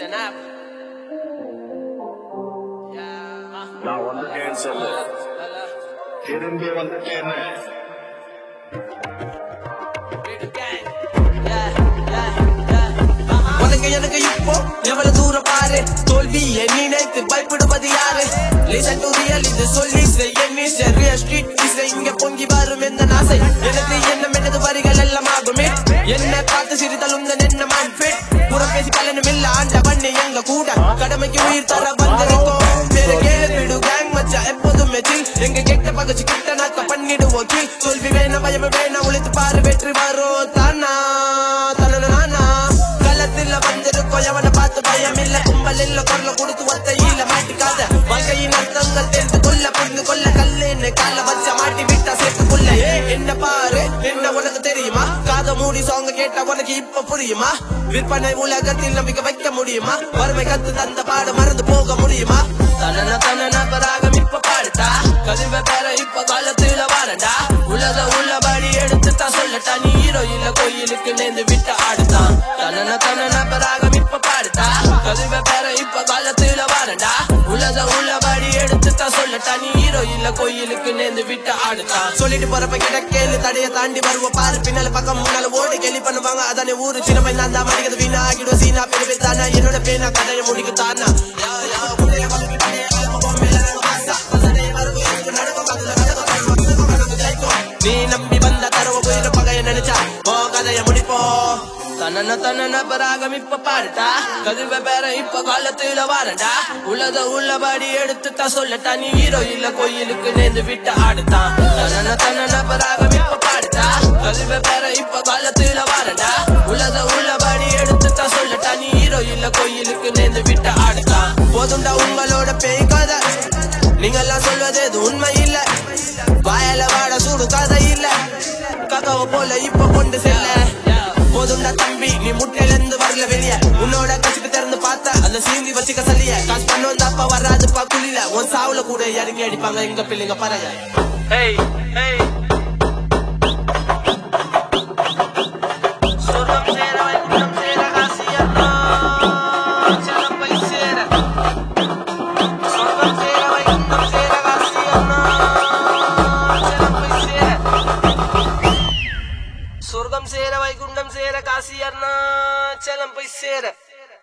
Listen up. Yeah. நான் வந்துட்டேன்னு சொல்லு திரும்பி வந்துட்டேன்னு உனக்கு எனக்கு இப்போ எவ்வளவு தூரம் பாரு தோல்வியை நினைத்து பயப்படுவது யாரு லிசன் டு ரியல் இது சொல்லி எண்ணி சரிய ஸ்ட்ரீட் இசை இங்க பொங்கி வரும் எந்த நாசை எனது எண்ணம் எனது வரிகள் எல்லாம் ஆகுமே என்ன பார்த்து சிரித்தல் உங்கள் என்ன மான்ஃபிட் புறம் பேசி பலனும் இல்ல ஆண்ட பண்ணி எங்க கூட கடமைக்கு உயிர் தர வந்திருக்கோம் பேரு கேளு விடு கேங் மச்சா எப்போதுமே சில் எங்க கெட்ட பகச்சு கிட்ட நாக்க பண்ணிடுவோம் கீழ் தோல்வி வேணாம் பயம் வேணாம் உழைத்து பாரு வெற்றி வரும் தானா தனன நானா களத்துல வந்திருக்கோம் எவனை பார்த்து பயம் இல்ல கும்பல் இல்ல குரல கொடுத்து ஒத்தையில மாட்டிக்காத வாழ்க்கையின் அர்த்தங்கள் தெரிந்து கொள்ள புரிந்து கொள்ள கல்லுன்னு கால வச்ச மாட்டி விட்டா சேர்த்துக்குள்ள ஏ என்ன பாரு என்ன உனக்கு தெரியுமா காத மூடி சாங்க கேட்டா உனக்கு இப்ப புரியுமா விற்பனை உலகத்தில் நம்பிக்கை வைக்க முடியுமா வறுமை கத்து தந்த பாடு மறந்து போக முடியுமா தனன தனன பராகம் இப்ப பாடுட்டா கதிவ பேர இப்ப காலத்துல வாரண்டா உலக உள்ளபடி எடுத்து தான் சொல்லட்டா நீ ஹீரோ இல்ல கோயிலுக்கு நேர்ந்து விட்டு ஆடுதான் தனன தனன பராகம் இப்ப பாடுட்டா கதிவ பேர இப்ப காலத்துல வாரண்டா உலக உள்ளபடி எடுத்து தான் சொல்லட்டா நீ ஹீரோ இல்ல கோயிலுக்கு நேர்ந்து விட்டு ஆடுதான் சொல்லிட்டு போறப்ப கிட்ட கேளு தடைய தாண்டி வருவோம் பாரு பின்னால பக்கம் முன்னால ஓடி கேள்வி பண்ணுவாங்க அதானே ஊரு சின்ன பையன் நான் தான் மடிக்கிறது வீணா ஆகிடும் சீனா பெரிய தானா என்னோட பேனா கதையை முடிக்க தானா யா, யா, உன்னைய வளர்க்கி படைய ஆளும பொம்மையில நாங்க மாசா. பசனே வருவோம், எனக்கு நடக்கும், அதுல நடக்கும், நடக்கும், நடக்கும், ஜெயிக்கும். நீ நம்பி வந்த தரவ உயிர பகைய நினைச்சா ஓ கதைய முடிப்போம் தனன தனன பராகம் இப்ப பாருட்டா கதிவ பேர இப்ப காலத்துல வாரண்டா உலக உள்ளபடி எடுத்து தான் சொல்லட்டா நீ ஹீரோ இல்ல கோயிலுக்கு நேர்ந்து விட்டு ஆடுதான் தனன தனன பராகம் இப்ப பாருட்டா கதிவ பேர இப்ப காலத்துல வாரண்டா உலக உள்ளபடி எடுத்து தான் சொல்லட்டா நீ ஹீரோ இல்ல கோயிலுக்கு நேர்ந்து விட்டு ஆடுதான் போதுண்டா உங்களோட பேய் கதை நீங்கெல்லாம் சொல்வது இது உண்மை இல்ல வாயால வாட சூடு கதை இல்ல கதவ போல இப்ப கொண்டு செல்ல போதும்டா தம்பி நீ முட்டையில இருந்து வரல வெளிய உன்னோட கசிப்பு திறந்து பார்த்த அந்த சீந்தி வச்சுக்க சலிய காசு பண்ண வந்தப்ப வராதுப்பா குளில உன் சாவுல கூட இறங்கி அடிப்பாங்க எங்க பிள்ளைங்க பறங்க Hey, hey,